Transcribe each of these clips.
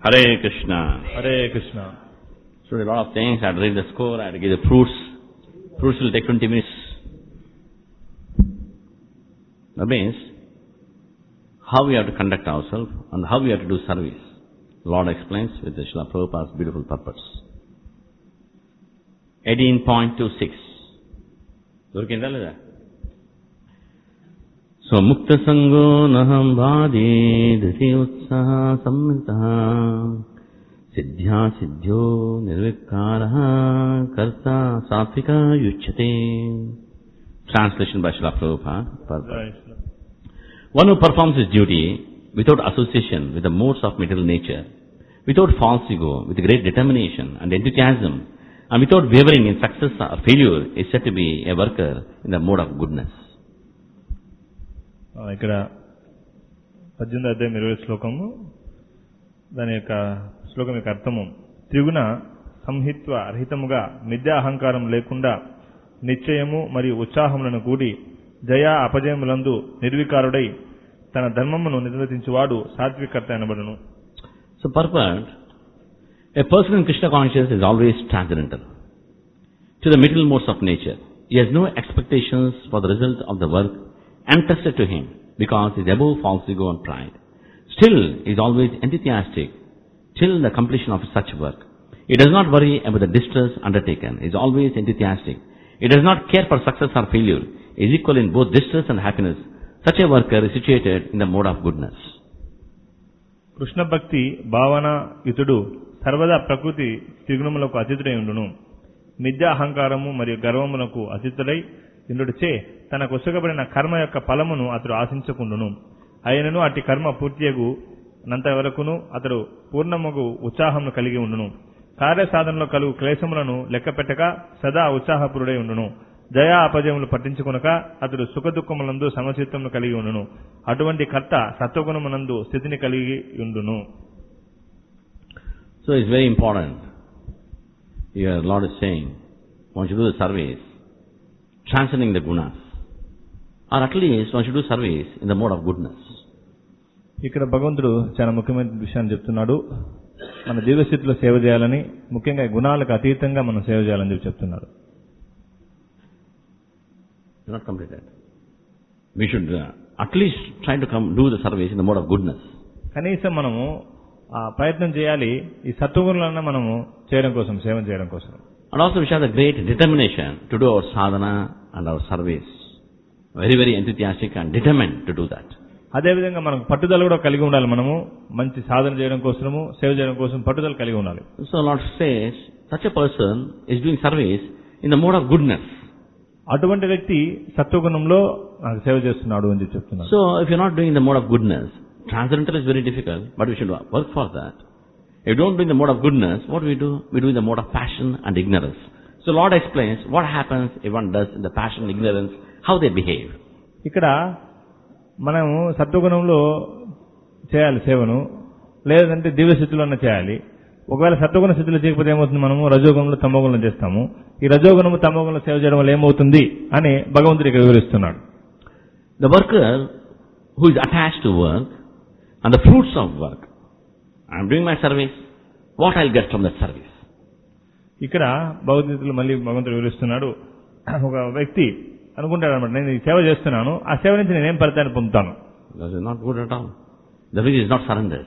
Hare Krishna. Hare Krishna So a lot of things. I had to read the score. I had to give the fruits. Fruits will take 20 minutes. That means how we have to conduct ourselves and how we have to do service. Lord explains with the Srila Prabhupada's beautiful purpose. 18.26. దొరికిందా లేదా so ముక్త సంగో నహం బాధే ధృతియోత్సాహ సంహిత సిద్ధ్యా సిద్ధ్యో నిర్వికార కర్త సాత్విక యుచ్యతే translation by Srila Prabhupada. One who performs his duty without association with the modes of material nature, without false ego, with great determination and enthusiasm, and without wavering in success or failure, is said to be a worker in the mode of goodness. ఆ, ఇక్కడ పద్దెనిమిది అధ్యాయం ఇరవై శ్లోకము దాని యొక్క శ్లోకం యొక్క అర్థము త్రిగుణ సంహిత్వ రహితముగా మిథ్యా అహంకారం లేకుండా నిశ్చయము మరియు ఉత్సాహములను కూడి జయ అపజయములందు నిర్వికారుడై తన ధర్మమును నిర్వర్తించువాడు సాత్వికర్త అనబడును So purport, a person in Krishna consciousness is always transcendental to the material modes of nature. He has no expectations for the result of the work entrusted to him because he is above false ego and pride. Still, he is always enthusiastic till the completion of such work. He does not worry about the distress undertaken. He is always enthusiastic. He does not care for success or failure. He is equal in both distress and happiness. Such a worker is situated in the mode of goodness. Krishna భక్తి భావన ఇతుడు సర్వదా ప్రకృతి త్రిగుణములకు అతిథుడై ఉండును మిథ్యా అహంకారము మరియు గర్వములకు అతిథుడై ఇందుడిచే తనకు ఉసగబడిన కర్మ యొక్క ఫలమును అతడు ఆశించకుండును అయినను అట్టి కర్మ పూర్తియగు నంత వరకును అతడు పూర్ణముగు ఉత్సాహమును కలిగి ఉండును కార్యసాధనలో కలుగు క్లేశములను లెక్కపెట్టక సదా ఉత్సాహపురుడై ఉండును జయా అపజయములు పట్టించుకొనక అతడు సుఖదుఖములందు సమచిత్తమును కలిగి ఉండును అటువంటి కర్త సత్వగుణమునందు స్థితిని కలిగి ఉండును So it's very important. Here Lord is saying, one should do the service, transcending the gunas. Or at least one should do service in the mode of goodness. ఇక్కడ భగవంతుడు చాలా ముఖ్యమైన విషయాన్ని చెప్తున్నాడు మన జీవస్థితిలో సేవ చేయాలని ముఖ్యంగా గుణాలకు అతీతంగా మనం సేవ చేయాలని చెప్పి చెప్తున్నాడు It's not completed. We should uh, at least try to come do the service in the mode of goodness. కనీసం మనము ఆ ప్రయత్నం చేయాలి ఈ సత్వగుణాలను మనము చేయడం కోసం సేవ చేయడం కోసం And also we should have the great determination to do our sadhana and our service. Very, very enthusiastic and determined to do that. అదేవిధంగా మనకు పట్టుదల కూడా కలిగి ఉండాలి మనము మంచి సాధన చేయడం కోసము సేవ చేయడం కోసం పట్టుదల కలిగి ఉండాలి So Lord says, such a person is doing service in the mode of goodness. అటువంటి వ్యక్తి సత్వగుణంలో నాకు సేవ చేస్తున్నాడు అని చెప్పి చెప్తున్నాడు So, if you're not doing the mode of goodness, transcendental is very difficult, but we should work for that. If you don't do in the mode of goodness, what do we do? We do in the mode of passion and ignorance. So, Lord explains what happens if one does in the passion and ignorance, how they behave. ఇక్కడ మనము సత్వగుణంలో చేయాలి సేవను లేదంటే దివ్య స్థితిలోనే చేయాలి ఒకవేళ సత్వగుణ స్థితిలో చేయకపోతే ఏమవుతుంది మనము రజోగుణంలో తమోగుణం చేస్తాము ఈ రజోగుణము తమోగుణంలో సేవ చేయడం వల్ల ఏమవుతుంది అని భగవంతుడు ఇక్కడ వివరిస్తున్నాడు The worker who is attached to work and the fruits of work. I am doing my service. What I'll get from that service? ఇక్కడ భగవద్గీతలో మళ్ళీ భగవంతుడు వివరిస్తున్నాడు ఒక వ్యక్తి అనుకుంటాడు అనమాట నేను ఈ సేవ చేస్తున్నాను ఆ సేవ నుంచి నేనేం ఫలితాన్ని పొందుతాను That is not good at all. The which is not surrendered.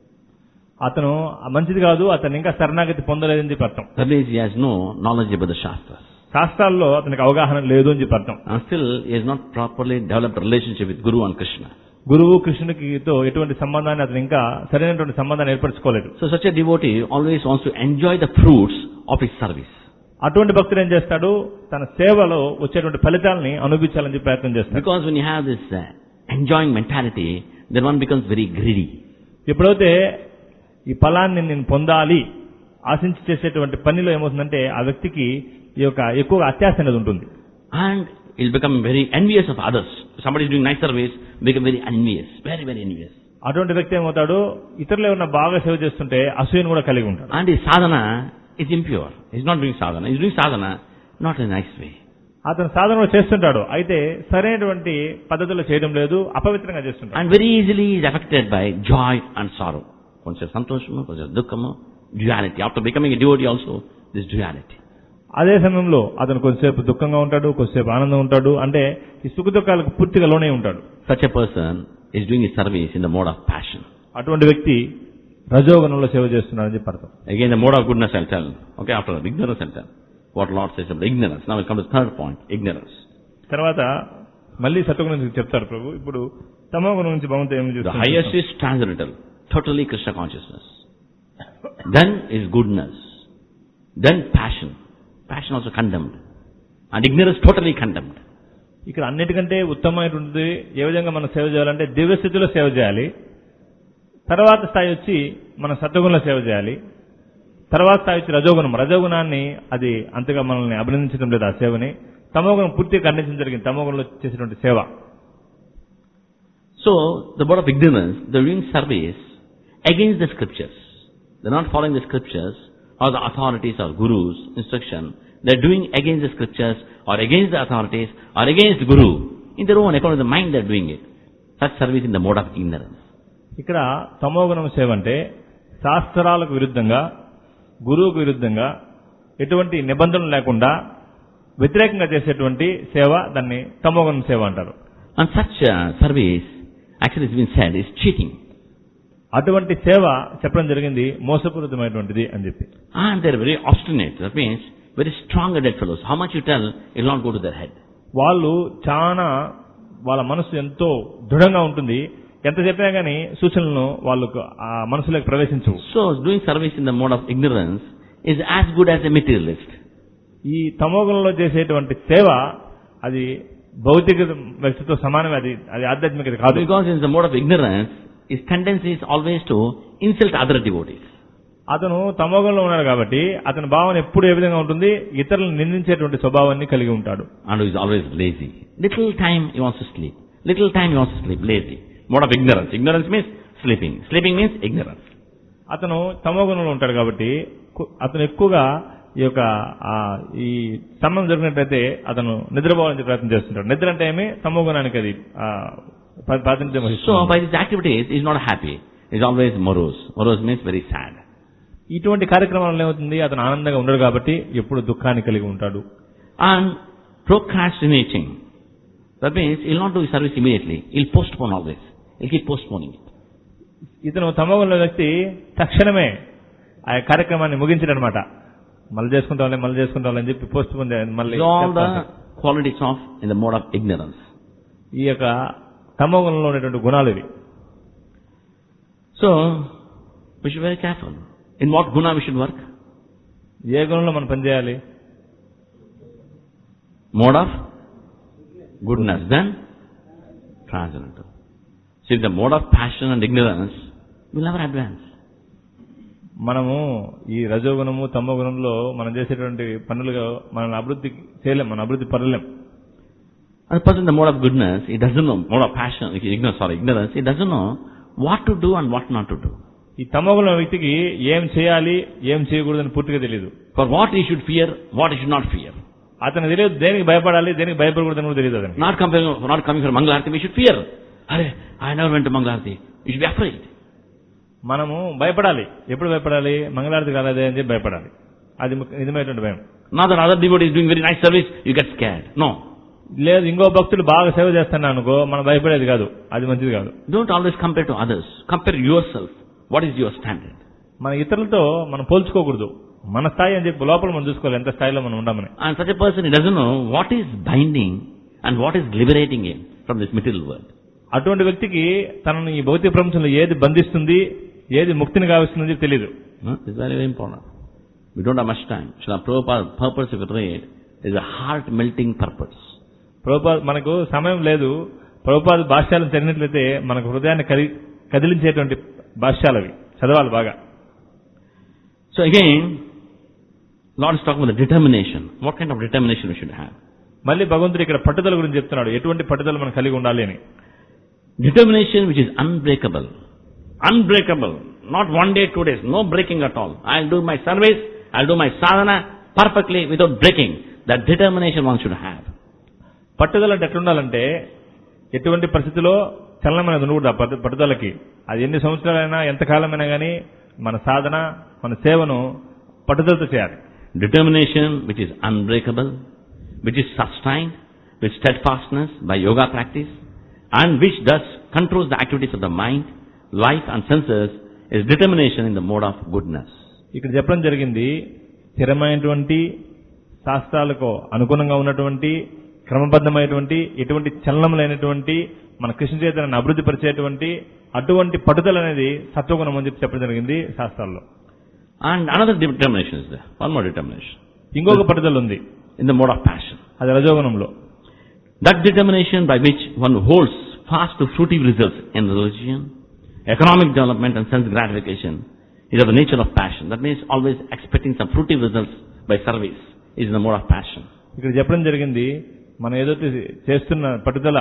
అతను ఆ మంచిది కాదు అతను ఇంకా శరణాగతి పొందలేదని చెప్పి అర్థం That means he has no knowledge about the Shastras. శాస్త్రాల్లో అతనికి అవగాహన లేదు అని చెప్పి అర్థం And still, he has not properly developed a relationship with Guru and Krishna. గురువు కృష్ణునికితో ఎటువంటి సంబంధాన్ని అతను ఇంకా సరైనటువంటి సంబంధాన్ని ఏర్పరచుకోలేదు So such a devotee always wants to enjoy the fruits of his service. అటువంటి భక్తుడు ఏం చేస్తాడు తన సేవలో వచ్చేటువంటి ఫలితాలని అనుభవించాలని చెప్పి ప్రయత్నం చేస్తాడు Because when you have this uh, enjoying mentality, then one becomes very greedy. ఎప్పుడైతే ఈ ఫలాన్ని నేను పొందాలి ఆశించి చేసేటువంటి పనిలో ఏమవుతుందంటే ఆ వ్యక్తికి ఈ యొక్క ఎక్కువ అత్యాశ అనేది ఉంటుంది And he'll become very envious of others. Somebody is doing nice service, become very envious. Very, very envious. అటువంటి వ్యక్తి ఏమవుతాడు ఇతరులు ఏమన్నా బాగా సేవ చేస్తుంటే అసూయను కూడా కలిగి ఉంటాడు And his sadhana is impure. He's not doing sadhana. He's doing sadhana not in a nice way. అతను సాధన చేస్తుంటాడు అయితే సరైనటువంటి పద్ధతిలో చేయడం లేదు అపవిత్రంగా చేస్తుంటాడు And very easily he is affected by joy and sorrow. కొంచెం సంతోషము కొంచెం దుఃఖము duality after becoming devotee also this duality అదే సమయంలో అతను కొద్దిసేపు దుఃఖంగా ఉంటాడు కొద్దిసేపు ఆనందం ఉంటాడు అంటే ఈ సుఖ దుఃఖాలకు పూర్తిగా లోనే ఉంటాడు Such a person is doing his service in the mode of passion. అటువంటి వ్యక్తి రజోగుణంలో సేవ చేస్తున్నాడని చెప్పి అర్థం Again, the mode of goodness I'll tell. Okay, after that, ignorance I'll tell. What Lord says about ignorance. Now we'll come to the third point, ignorance. తర్వాత మళ్ళీ సత్వగుణం గురించి చెప్తారు ప్రభు ఇప్పుడు తమో గుణం నుంచి భగవంతుడు ఏం The చూస్తున్నాడు? highest is transcendental, totally Krishna consciousness. Then is goodness. Then passion. Passion also condemned. And ignorance totally condemned. ఇక్కడ అన్నిటికంటే ఉత్తమమైనటువంటిది ఏ విధంగా మనం సేవ చేయాలంటే దివ్య స్థితిలో సేవ చేయాలి తర్వాత స్థాయి వచ్చి మనం సత్వగుణంలో సేవ చేయాలి తర్వాత స్థాయి వచ్చి రజోగుణం రజోగుణాన్ని అది అంతగా మనల్ని అభినందించడం లేదు ఆ సేవని తమోగుణం పూర్తిగా ఖండించడం జరిగింది తమోగుణంలో చేసినటువంటి సేవ So, the mode of ignorance, they're doing service against the scriptures. They're not following the scriptures or the authorities or gurus instruction. They're doing against the scriptures or against the authorities or against guru. In their own account of the mind they're doing it. Such service in the mode of ignorance. ఇక్కడ తమోగుణం సేవ అంటే శాస్త్రాలకు విరుద్ధంగా గురువుకు విరుద్ధంగా ఎటువంటి నిబంధనలు లేకుండా వ్యతిరేకంగా చేసేటువంటి సేవ దాన్ని తమోగుణం సేవ అంటారు And such uh, service, actually it's been said, is cheating. అటువంటి సేవ చెప్పడం జరిగింది మోసపూరితమైనటువంటిది అని చెప్పి And they're very obstinate. That means very strong-headed fellows. How much you tell, it will not go to their head. వాళ్ళు చాలా వాళ్ళ మనసు ఎంతో దృఢంగా ఉంటుంది ఎంత చెప్పినా గానీ సూచనలను వాళ్ళకు ఆ మనసులోకి ప్రవేశించవు So, doing service in the mode of ignorance is as good as a materialist. ఈ తమోగుణంలో చేసేటువంటి సేవ అది భౌతిక వ్యక్తితో సమానమే అది అది ఆధ్యాత్మికత కాదు Because in the mode of ignorance, his tendency is always to insult other devotees. అతను తమోగంలో ఉన్నాడు కాబట్టి అతని భావన ఎప్పుడు ఏ విధంగా ఉంటుంది ఇతరులను నిందించేటువంటి స్వభావాన్ని కలిగి ఉంటాడు And he is always lazy. Little time he wants to sleep. Little time he wants to sleep. Lazy. Mode of ignorance. Ignorance means sleeping. Sleeping means ignorance. అతను తమోగుణంలో ఉంటాడు కాబట్టి కు- అతను ఎక్కువగా ఈ యొక్క ఆ, ఈ సమయం జరిగినట్లయితే అతను నిద్రపోవాలని ప్రయత్నం చేస్తుంటాడు నిద్ర అంటే ఏమి తమోగుణానికి అది ఆ, ప్రా- ప్రాతినిధ్యం So వహిస్తుంది by these activities, he is not happy. He is always morose. Morose means very sad. ఇటువంటి కార్యక్రమాలలో ఏమవుతుంది అతను ఆనందంగా ఉండడు కాబట్టి ఎప్పుడు దుఃఖాన్ని కలిగి ఉంటాడు And procrastinating. That means he will not do his service immediately. He will postpone always. He will keep postponing it. ఇతను తమోగుణంలో వ్యక్తి తక్షణమే ఆ కార్యక్రమాన్ని ముగించడనమాట మళ్ళీ చేసుకుంటాం మళ్ళీ చేసుకుంటాం అని చెప్పి పోస్ట్ పోన్ మళ్ళీ These are all చేస్తా the qualities of in the mode of ignorance. ఈ యొక్క తమోగుణంలో ఉన్నటువంటి గుణాలు ఇవి So we should be very careful. In what guna we should work? ఏ గుణంలో మనం పనిచేయాలి Mode of goodness, then transcendental. See, the mode of passion and ignorance will never advance. మనము ఈ రజోగుణము తమోగుణంలో మనం చేసేటువంటి పనులుగా మనం అభివృద్ధి చేయలేం మన అభివృద్ధి పడలేం And the person in the mode of goodness, he doesn't know, mode of passion, ignorance, sorry, ignorance, he doesn't know what to do and what not to do. ఈ తమోగుణ వ్యక్తికి ఏం చేయాలి ఏం చేయకూడదని పూర్తిగా తెలియదు For what he should fear, what he should not fear. అతనికి తెలియదు దేనికి భయపడాలి దేనికి భయపడకూడదని కూడా తెలియదు అతనికి Not coming, not coming from Mangalarti, we should fear. Arey, I never went to Mangalarti. You should be afraid. మనము భయపడాలి ఎప్పుడు భయపడాలి మంగళారతి కాలేదే అని చెప్పి భయపడాలి అది ముఖ్య- నిజమైనటువంటి భయం Not that other devotee is doing very nice service, you get scared. No. లేదు ఇంకో భక్తులు బాగా సేవ చేస్తున్నా అనుకో మనం భయపడేది కాదు అది మంచిది కాదు Don't always compare to others. Compare yourself. What is your standard? మన ఇతరులతో మనం పోల్చుకోకూడదు మన స్థాయి అని చెప్పి లోపల మనం చూసుకోవాలి ఎంత స్థాయిలో మనం ఉండమని And such a person, he doesn't know what is binding and what is liberating him from this material world. అటువంటి వ్యక్తికి తనను ఈ భౌతిక ప్రపంచంలో ఏది బంధిస్తుంది ఏది ముక్తిని కావిస్తుంది తెలియదు No? It's very, very important. We don't have much time. Srila Prabhupada purpose, if you read, is a heart-melting purpose. Prabhupada మనకు సమయం లేదు ప్రభుపాద భాష్యాలను చదివినట్లయితే మనకు హృదయాన్ని కది కదిలించేటువంటి భాష్యాలు అవి చదవాలి బాగా So again, Lord is talking about the determination. What kind of determination we should have? మళ్ళీ భగవంతుడు ఇక్కడ పట్టుదల గురించి చెప్తున్నాడు ఎటువంటి పట్టుదల మనం కలిగి ఉండాలి అని Determination which is unbreakable. Unbreakable. Not one day, two days. No breaking at all. I'll do my service, I'll do my sadhana perfectly without breaking. That determination one should have. పట్టుదల అంటే ఎట్లుండాలంటే ఎటువంటి పరిస్థితిలో చలనం అనేది ఉండకూడదు ఆ పట్టు- పట్టుదలకి అది ఎన్ని సంవత్సరాలైనా ఎంతకాలమైనా కానీ మన సాధన మన సేవను పట్టుదలతో చేయాలి Determination which is unbreakable, which is sustained with steadfastness by yoga practice, and which thus controls the activities of the mind, life and senses is determination in the mode of goodness. ఇక్కడ చెప్పడం జరిగింది స్థిరమైనటువంటి శాస్త్రాలకు అనుగుణంగా ఉన్నటువంటి క్రమబద్ధమైనటువంటి ఎటువంటి చలనం లేనటువంటి మన కృష్ణ చైతన్యాన్ని అభివృద్ధి పరిచేటువంటి అటువంటి పట్టుదల అనేది సత్వగుణం అని చెప్పి చెప్పడం జరిగింది శాస్త్రాల్లో And another determination is there, one more determination, ఇంకొక పట్టుదల ఉంది in the mode of passion. అది రజోగుణంలో That determination by which one holds fast to fruitive results in religion, economic development and sense gratification is of the nature of passion. That means always expecting some fruitive results by service is in the mode of passion. ఇక్కడ చెప్పడం జరిగింది మనం ఏదైతే చేస్తున్న పట్టుదల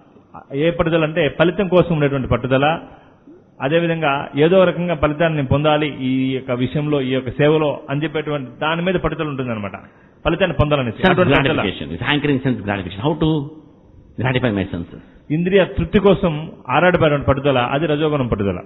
ఏ పట్టుదల అంటే ఫలితం కోసం ఉండేటువంటి పట్టుదల అదేవిధంగా ఏదో రకంగా ఫలితాన్ని పొందాలి ఈ యొక్క విషయంలో ఈ యొక్క సేవలో అని చెప్పేటువంటి దాని మీద పట్టుదల ఉంటుంది అనమాట ఫలితాన్ని పొందాలని Sense అటువంటి పట్టుదల. gratification is hankering sense gratification. How to gratify my senses. ఇంద్రియ తృప్తి కోసం ఆరాడబడిన పట్టుదల అది రజోగుణం పట్టుదల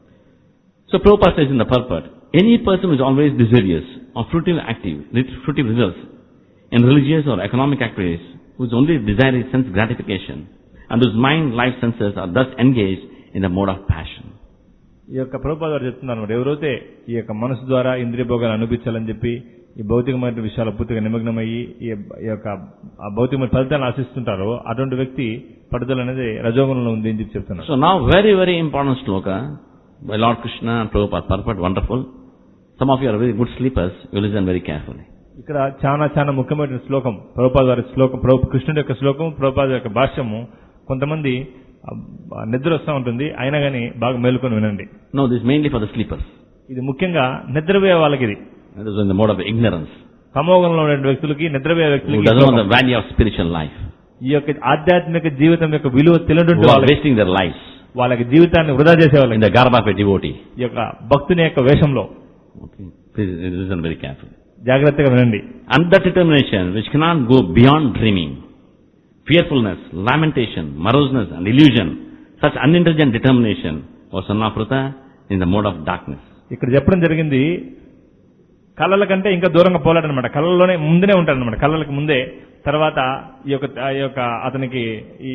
So Prabhupada says in the purport, any person who is always desirous of fruitive active, fruitive results in religious or economic activities, whose only desire is sense gratification, and whose mind, life, senses are thus engaged in the mode of passion. ఈ యొక్క ప్రభుపాద గారు చెప్తున్నారు అనమాట ఎవరైతే ఈ యొక్క మనసు ద్వారా ఇంద్రియ భోగాలు అనిపించాలని చెప్పి ఈ భౌతికమైన విషయాల పూర్తిగా నిమగ్నమయ్యి ఈ ఈ యొక్క ఆ భౌతికమైన ఫలితాలను ఆశిస్తుంటారో అటువంటి వ్యక్తి పట్టుదల అనేది రజోగుణంలో ఉంది అని చెప్పి చెప్తున్నారు So now very, very important sloka by Lord Krishna and Prabhupada, purport wonderful. Some of you are very good sleepers, you listen very carefully. ఇక్కడ చాలా చాలా ముఖ్యమైన శ్లోకం ప్రభుపాద వారి శ్లోకం ప్రభు కృష్ణుడి యొక్క శ్లోకం ప్రభుపాద యొక్క భాష్యము కొంతమంది ఆ, నిద్ర వస్తూ ఉంటుంది అయినా కానీ బాగా మేలుకొని వినండి No, this is mainly for the sleepers. ఇది ముఖ్యంగా నిద్రపోయే వాళ్ళకి ఇది That is in the mode of ignorance. సమోగంలో ఉండే వ్యక్తులకి నిద్రపోయే Who వ్యక్తులకి ఈ doesn't know శ్లోకం. the value of spiritual life. ఈ యొక్క ఆధ్యాత్మిక జీవితం యొక్క విలువ తెలియటువంటి Who are వాళ్ళకి wasting their lives వాళ్ళకి జీవితాన్ని వృధా చేసే వాళ్ళకి in the garb of a devotee. ఈ యొక్క భక్తుని యొక్క వేషంలో Okay. Please listen very carefully. జాగ్రత్తగా వినండి And that determination which cannot go beyond dreaming, fearfulness, lamentation, moroseness and illusion, such unintelligent determination was Sannaprata in the mode of darkness. ఇక్కడ చెప్పడం జరిగింది కళల కంటే ఇంకా దూరంగా పోలాడనమాట కళల్లోనే ముందునే ఉంటాడనమాట కళలకు ముందే తర్వాత ఈ యొక్క ఈ యొక్క అతనికి ఈ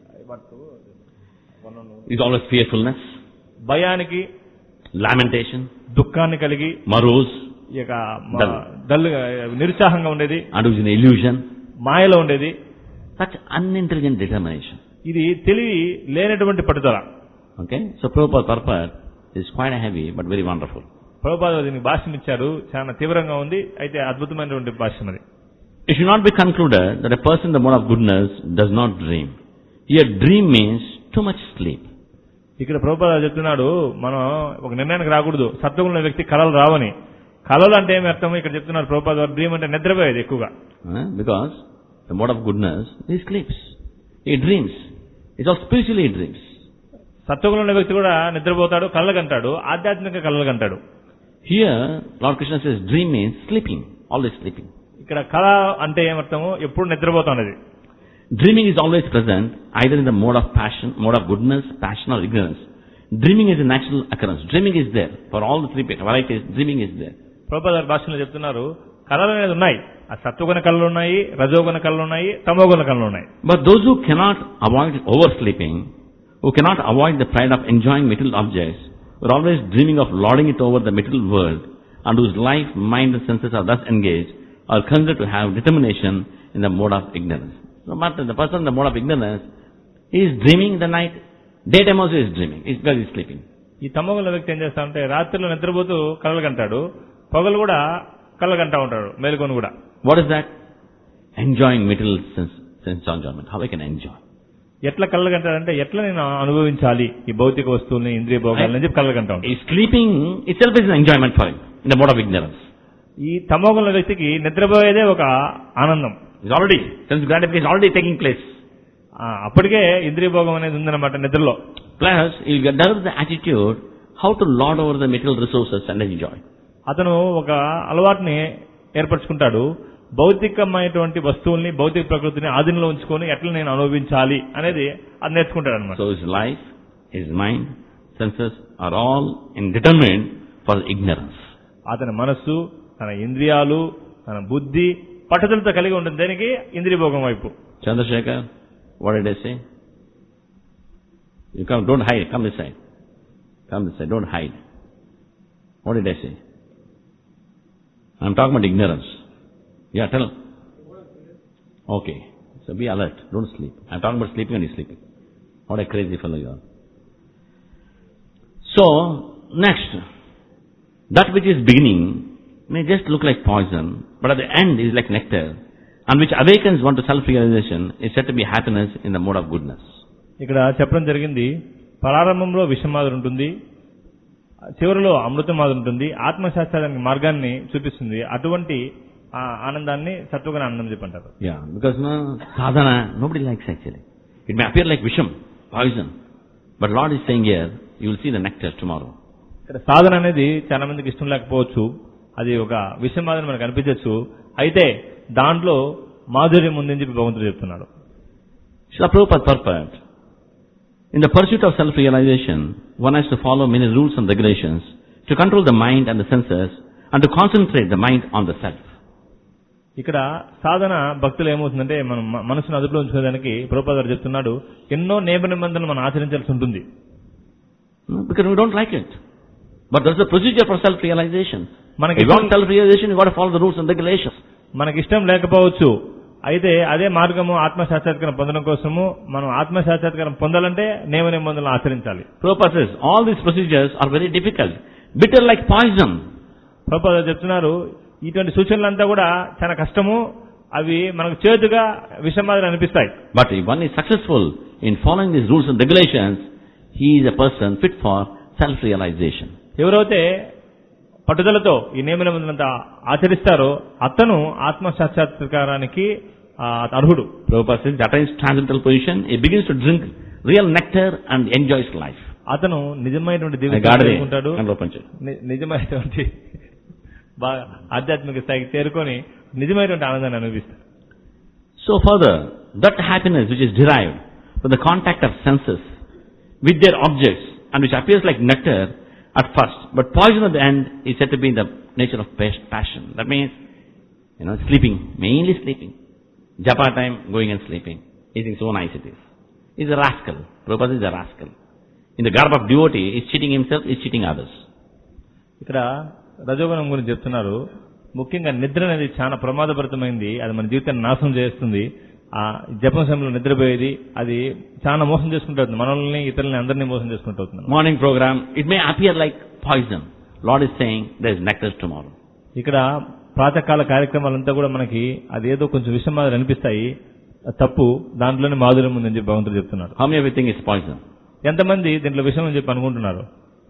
Is always fearfulness, భయానికి lamentation, దుఃఖాన్ని కలిగి morose, ఈ యొక్క మ- Dull. డల్గా నిరుత్సాహంగా ఉండేది and who is in illusion. మాయలో ఉండేది Such unintelligent determination. ఇది తెలివి లేనటువంటి పట్టుదల Okay? So Prabhupada purport is quite heavy but very wonderful. Prabhupada దీనికి భాష్యం ఇచ్చారు చాలా తీవ్రంగా ఉంది అయితే అద్భుతమైనటువంటి భాష్యం అది It should not be concluded that a person in the mode of goodness does not dream. Here dream means too much sleep. ఇక్కడ ప్రభుపాద చెప్తున్నాడు మనం ఒక నిర్ణయానికి రాకూడదు సత్వగుణ వ్యక్తి కళలు రావని కళలు అంటే ఏమి అర్థం ఇక్కడ చెప్తున్నారు ప్రభుపాద వారు డ్రీమ్ అంటే నిద్రపోయేది ఎక్కువగా Huh? Because the mode of goodness, he sleeps. He dreams. It's all spiritually he dreams. సత్వగుణ ఉన్న వ్యక్తి కూడా నిద్రపోతాడు కళ్ళ కంటాడు ఆధ్యాత్మిక కళ్ళ కంటాడు Here, Lord Krishna says dream means sleeping, always sleeping. ఇక్కడ కళ అంటే ఏమర్థము ఎప్పుడు నిద్రపోతున్నది Dreaming is always present, either in the mode of passion, mode of goodness, passion or ignorance. Dreaming is a natural occurrence. Dreaming is there. For all the three varieties, dreaming is there. Prabhupada గారి భాషలో చెప్తున్నారు కళలు అనేది ఉన్నాయి ఆ సత్వగుణ కళలు ఉన్నాయి రజోగుణ కళలు ఉన్నాయి తమోగుణ కళలు ఉన్నాయి But those who cannot avoid oversleeping, who cannot avoid the pride of enjoying material objects, who are always dreaming of lording it over the material world, and whose life, mind and senses are thus engaged, are considered to have determination in the mode of ignorance. No matter the person in the mode of ignorance, he is dreaming in the night, daytime also he is dreaming, it's because he is sleeping. ఈ తమోగుణ వ్యక్తి ఏం చేస్తాడంటే రాత్రిలో నిద్రపోతూ కళ్ళలు కంటాడు పగలు కూడా కళ్ళ కంటా ఉంటాడు మేలుకొని కూడా What is that? Enjoying material sense, sense enjoyment. How I can enjoy? ఎట్లా కళ్ళ కంటాడంటే ఎట్లా నేను అనుభవించాలి ఈ భౌతిక వస్తువుల్ని ఇంద్రియ భోగాలని చెప్పి కళ్ళ కంటా ఉంటాడు Is sleeping itself is an enjoyment for him, in the mode of ignorance. ఈ తమోగుణ వ్యక్తికి నిద్రపోయేదే ఒక ఆనందం It's already, sense gratification is already taking place. ఆ, అప్పటికే ఇంద్రియ భోగం అనేది ఉందన్నమాట నిద్రలో Plus, you get develop the attitude how to lord over the material resources and enjoy. అతను ఒక అలవాటుని ఏర్పరచుకుంటాడు భౌతికమైనటువంటి వస్తువుల్ని భౌతిక ప్రకృతిని ఆధీనంలో ఉంచుకొని ఎట్లా నేను అనుభవించాలి అనేది అది నేర్చుకుంటాడు అనమాట So his life, his mind, senses are all in determined for ignorance. అతని మనస్సు తన ఇంద్రియాలు తన బుద్ధి పట్టుదలతో కలిగి ఉంటుంది దేనికి ఇంద్రియ భోగం వైపు Chandrasekhar, what did I say? You come, don't hide, come this side. Come this side, don't hide. What did I say? I'm talking about ignorance. Yeah, tell. Okay. So be alert, don't sleep. I'm talking about sleeping and you're sleeping. What a crazy fellow you are. So, next, that which is beginning may just look like poison, but at the end is like nectar, and which awakens one to self-realization is said to be happiness in the mode of goodness. ఇక్కడ చెప్పడం జరిగింది ప్రారంభంలో విషమాదురు ఉంటుంది చివరిలో అమృతమాదురు ఉంటుంది ఆత్మశాస్త్రానికి మార్గాన్ని చూపిస్తుంది అటువంటి ఆ ఆనందాన్ని సత్వగుణ ఆనందం చెప్పంటారు Yeah, because no, sadhana, nobody likes actually. It may appear like visham, poison, but Lord is saying here, you will see the nectar tomorrow. ఇక్కడ సాధన అనేది చాలా మందికి ఇష్టం లేకపోవచ్చు అది ఒక విషమాదని మనకు అనిపించవచ్చు అయితే దాంట్లో మాధుర్యం ఉందని చెప్పి భగవంతుడు చెప్తున్నాడు Srila Prabhupada purport, in the pursuit of self-realization, one has to follow many rules and regulations to control the mind and the senses and to concentrate the mind on the self. ఇక్కడ సాధన భక్తులు ఏమవుతుందంటే మనం మ- మనసును అదుపులో ఉంచుకోవడానికి ప్రభుపాద గారు చెప్తున్నాడు ఎన్నో నియమ నిబంధనలు మనం ఆచరించాల్సి ఉంటుంది No, Because we don't like it. But there's a procedure for self-realization. మనకి If you want self-realization, you got to follow the rules and regulations. మనకి ఇష్టం లేకపోవచ్చు అయితే అదే మార్గము ఆత్మ సాక్షాత్కారం పొందడం కోసము మనం ఆత్మ సాక్షాత్కారం పొందాలంటే నియమ నిబంధనలు ఆచరించాలి Prabhupada says, all these procedures are very difficult, bitter like poison. Prabhupada గారు చెప్తున్నారు ఇటువంటి సూచనలంతా కూడా చాలా కష్టము అవి మనకు చేతుగా విషమాదిరి అనిపిస్తాయి But if one is successful in following these rules and regulations, he is a person fit for self-realization. ఎవరైతే పట్టుదలతో ఈ నియమ నిబంధనలంతా ఆచరిస్తారో అతను ఆత్మ సాక్షాత్కారానికి ఆ, అర్హుడు Prabhupada says, that is transcendental position, he begins to drink real nectar and enjoys life. అతను నిజమైనటువంటి I దివ్య got it. ఉంటాడు And open it. ని- నిజమైనటువంటి బాగా ఆధ్యాత్మిక స్థాయికి చేరుకొని నిజమైనటువంటి ఆనందాన్ని అనుభవిస్తాడు So further, that happiness which is derived from the contact of senses with their objects and which appears like nectar at first, but poison at the end is said to be in the nature of pas- passion. That means, you know, sleeping, mainly sleeping. Japa time, going and sleeping. He thinks so nice it is. He's a rascal. Prabhupada is a rascal. In the garb of devotee, he's cheating himself, he's cheating others. ఇక్కడ రజోగుణం గురించి చెప్తున్నారు ముఖ్యంగా నిద్ర అనేది చాలా ప్రమాదభరితమైంది అది మన జీవితాన్ని నాశనం చేస్తుంది ఆ జపం సమయంలో నిద్రపోయేది అది చాలా మోసం చేసుకుంటుంది మనల్ని ఇతరులని అందరినీ మోసం చేసుకుంటూ అవుతున్నాం Morning program, it may appear like poison. Lord is saying there is nectar tomorrow. ఇక్కడ ప్రాతకాల కార్యక్రమాలంతా కూడా మనకి అదేదో కొంచెం విషయం మాదిరి అనిపిస్తాయి అది తప్పు దాంట్లోనే మాధుర్యం ఉందని చెప్పి భగవంతుడు చెప్తున్నారు How many of you think it's poison? ఎంతమంది దీంట్లో విషయం అని చెప్పి అనుకుంటున్నారు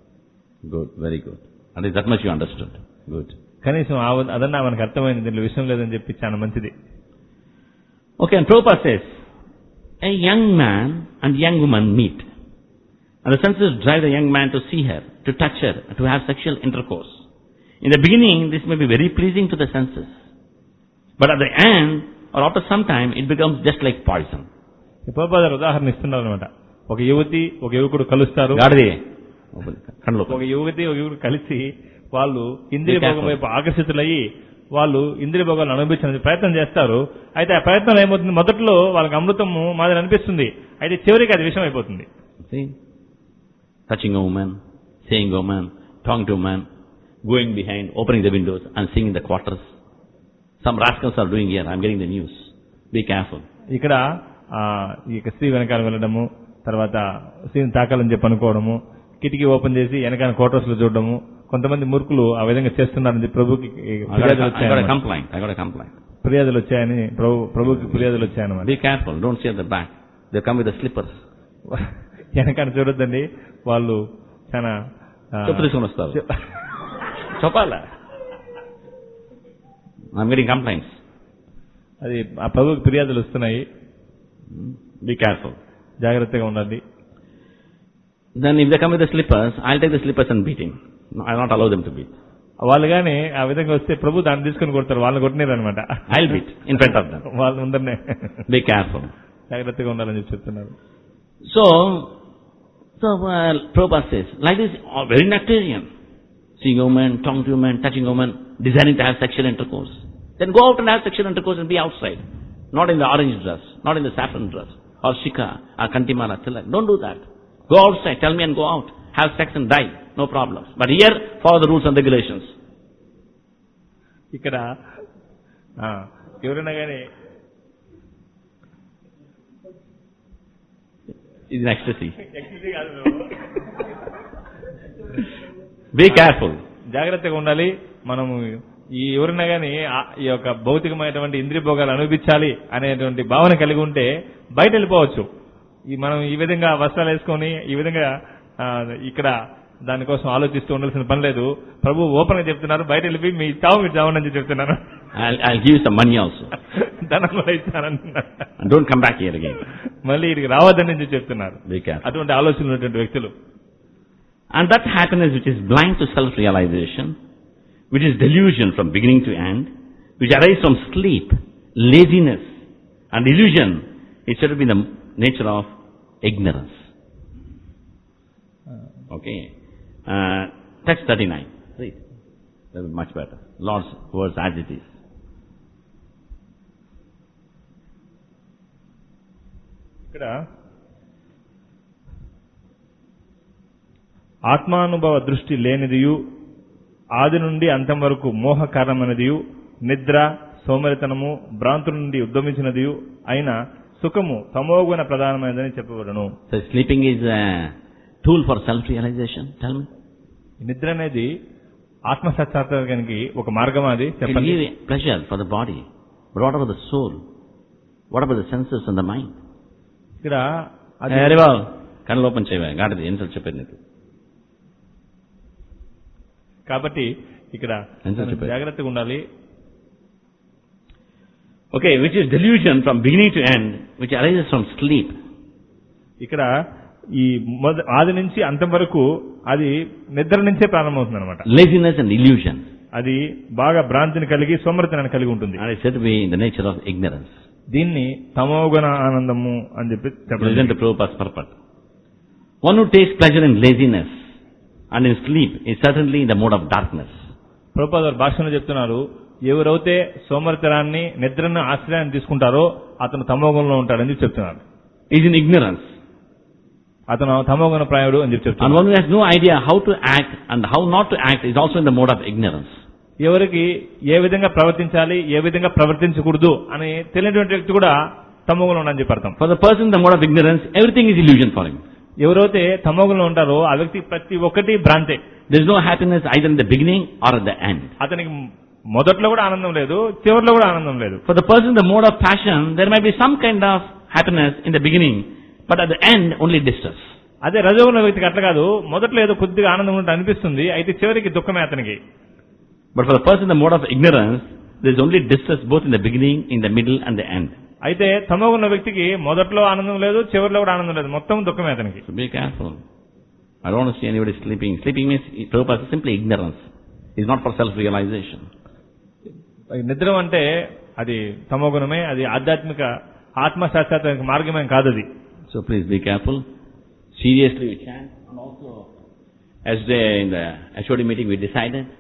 Good, very good. At least that much you understood. Good. కనీసం ఆ- అదన్నా మనకు అర్థమైంది దీంట్లో విషయం లేదని చెప్పి చాలా మంచిది Okay, and Prabhupada says, a young man and young woman meet. And the senses drive the young man to see her, to touch her, to have sexual intercourse. In the beginning, this may be very pleasing to the senses. But at the end, or after some time, it becomes just like poison. ఈ ప్రభుపాదారు ఉదాహరణ ఇస్తున్నారు అనమాట ఒక యువతి ఒక యువకుడు కలుస్తారు గాడిదే కళ్ళు ఒక యువతి ఒక యువకుడు కలిసి వాళ్ళు ఇంద్రియ Be careful. భోగం వైపు ఆకర్షితులయ్యి వాళ్ళు ఇంద్రియ భోగాలను అనుభవించడానికి ప్రయత్నం చేస్తారు అయితే ఆ ప్రయత్నం ఏమవుతుంది మొదట్లో వాళ్ళకి అమృతము మాదిరి అనిపిస్తుంది అయితే చివరికి అది విషయం అయిపోతుంది See? Touching a woman, saying a woman, talking to a man, going behind, opening the windows and seeing the quarters. Some rascals are doing here. I'm getting the news. Be careful. ఇక్కడ ఆ, ఈ యొక్క స్త్రీ వెనకాల వెళ్ళడము తర్వాత స్త్రీని తాకాలని చెప్పి అనుకోవడము కిటికీ ఓపెన్ చేసి వెనకాల క్వార్టర్స్ లో చూడడము కొంతమంది మూర్ఖులు ఆ విధంగా చేస్తున్నారని చెప్పి ప్రభుకి I got, a, ఫిర్యాదులు I got a వచ్చాయన్నమాట. complaint. I got a complaint. ఫిర్యాదులు వచ్చాయని ప్రభు ప్రభుకి ఫిర్యాదులు వచ్చాయన్నమాట Be careful. Don't see at the back. They come with the slippers. వెనకాల చూడొద్దండి వాళ్ళు చాలా ఆ, చెప్పు తీసుకొని వస్తారు చె- చెప్పాలా I'm getting complaints. అది ఆ ప్రభుకి ఫిర్యాదులు వస్తున్నాయి Be careful. జాగ్రత్తగా ఉండండి Then if they come with the slippers, I'll take the slippers and beat him. No, I'll not allow them to beat. వాళ్ళు కానీ ఆ విధంగా వస్తే ప్రభు దాన్ని తీసుకొని కొడతారు వాళ్ళని కొట్టినారు అనమాట I'll beat in front of them. వాళ్ళ ముందరనే Be careful. జాగ్రత్తగా ఉండాలని చెప్పి చెప్తున్నారు So, So uh, Prabhupada says, like this, uh, very nectarian. Seeing a woman, talking to a woman, touching a woman, desiring to have sexual intercourse. Then go out and have sexual intercourse and be outside. Not in the orange dress, not in the saffron dress, or shika, or kantimala, tilak. Don't do that. Go outside, tell me and go out. Have sex and die. No problem. But here, follow the rules and regulations. ఇక్కడ ఆ, ఎవరైనా కానీ It's an ecstasy. Excuse కాదు Be careful. జాగ్రత్తగా ఉండాలి మనము ఈ ఎవరైనా కానీ ఈ యొక్క భౌతికమైనటువంటి ఇంద్రియ భోగాలు అనుభవించాలి అనేటువంటి భావన కలిగి ఉంటే బయట వెళ్ళిపోవచ్చు ఈ మనం ఈ విధంగా వస్త్రాలు వేసుకొని ఈ విధంగా ఆ, ఇక్కడ దానికోసం ఆలోచిస్తూ ఉండాల్సిన పని లేదు ప్రభు ఓపెన్ గా చెప్తున్నారు బయట వెళ్ళిపోయి మీ చావు మీరు చావు అని చెప్తున్నారు I'll, I'll give you some money also. ధనం కూడా ఇస్తానంటున్నారు And don't come back here again. మళ్ళీ ఇక్కడికి రావద్దని చెప్పి చెప్తున్నారు Be careful. అటువంటి ఆలోచనలు ఉన్నటువంటి వ్యక్తులు And that happiness which is blind to self-realization, which is delusion from beginning to end, which arises from sleep, laziness, and illusion, is said to be the nature of ignorance. Okay. Uh, text 39. Read. That will be much better. Lord's words as it is. ఇక్కడ ఆత్మానుభవ దృష్టి లేనిదియు ఆది నుండి అంతం వరకు మోహ కారణమైనదియు నిద్ర సోమరితనము భ్రాంతు నుండి ఉద్యమించినదియు అయిన సుఖము తమోగుణ ప్రధానమైనదని చెప్పబడును So sleeping is a tool for self-realization. Tell me. నిద్ర అనేది ఆత్మసాక్షాత్కారానికి ఒక మార్గం అది It will చెప్పండి give pleasure for the body. But what about the soul? What about the senses and the mind? ఇక్కడ అది అరే బాబు కళ్ళు ఓపెన్ చేయవా గాడిది ఎన్నిసార్లు చెప్పాను నీకు కాబట్టి ఇక్కడ ఎంత మనం చెప్పారు? జాగ్రత్తగా ఉండాలి Okay, which is delusion from beginning to end, which arises from sleep. ఇక్కడ ఈ మొద ఆది నుంచి అంతం వరకు అది నిద్ర నుంచే ప్రారంభమవుతుంది అనమాట Laziness and illusion. అది బాగా భ్రాంతిని కలిగి సోమరితనాన్ని కలిగి ఉంటుంది And it's said to be in the nature of ignorance. దీన్ని తమోగుణ ఆనందము అని చెప్పి Listen చెప్పలేదు to Prabhupada's purport. One who takes pleasure in laziness and in sleep is certainly in the mode of darkness. Prabhupada గారు భాషలో చెప్తున్నారు ఎవరైతే సోమరితనాన్ని నిద్రను ఆశ్రయాన్ని తీసుకుంటారో అతను తమోగుణంలో ఉంటాడని చెప్పి చెప్తున్నారు Is in ignorance. అతను తమోగుణ ప్రాయుడు అని చెప్పి And చెప్తున్నారు one who has no idea how to act and how not to act is also in the mode of ignorance. ఎవరికి ఏ విధంగా ప్రవర్తించాలి ఏ విధంగా ప్రవర్తించకూడదు అని తెలియనటువంటి వ్యక్తి కూడా తమోగుణంలో ఉండని చెప్పి అర్థం For the person in the mode of ignorance, everything is illusion for him. ఎవరైతే తమోగుణంలో ఉంటారో ఆ వ్యక్తి ప్రతి ఒక్కటి భ్రాంతే There is no happiness either in the beginning or at the end. అతనికి మొదట్లో కూడా ఆనందం లేదు చివరిలో కూడా ఆనందం లేదు For the person in the mode of passion, there may be some kind of happiness in the beginning, but at the end only distress. అదే రజోగుణ వ్యక్తికి అట్లా కాదు మొదట్లో ఏదో కొద్దిగా ఆనందం ఉన్నట్టు అనిపిస్తుంది అయితే చివరికి దుఃఖమే అతనికి But for the person in the mode of ignorance, there is only distress both in the beginning, in the middle and the end. అయితే తమోగున్న వ్యక్తికి మొదట్లో ఆనందం లేదు చివరిలో కూడా ఆనందం లేదు మొత్తం దుఃఖమే అతనికి So be careful. I don't want to see anybody sleeping. Sleeping means, Prabhupada says, simply ignorance. It's not for self-realization. నిద్ర అంటే అది తమోగుణమే అది ఆధ్యాత్మిక ఆత్మ సాక్షాత్కారానికి మార్గమే కాదు అది So please be careful. Seriously we chant. And also, as they, in the HOD meeting we decided,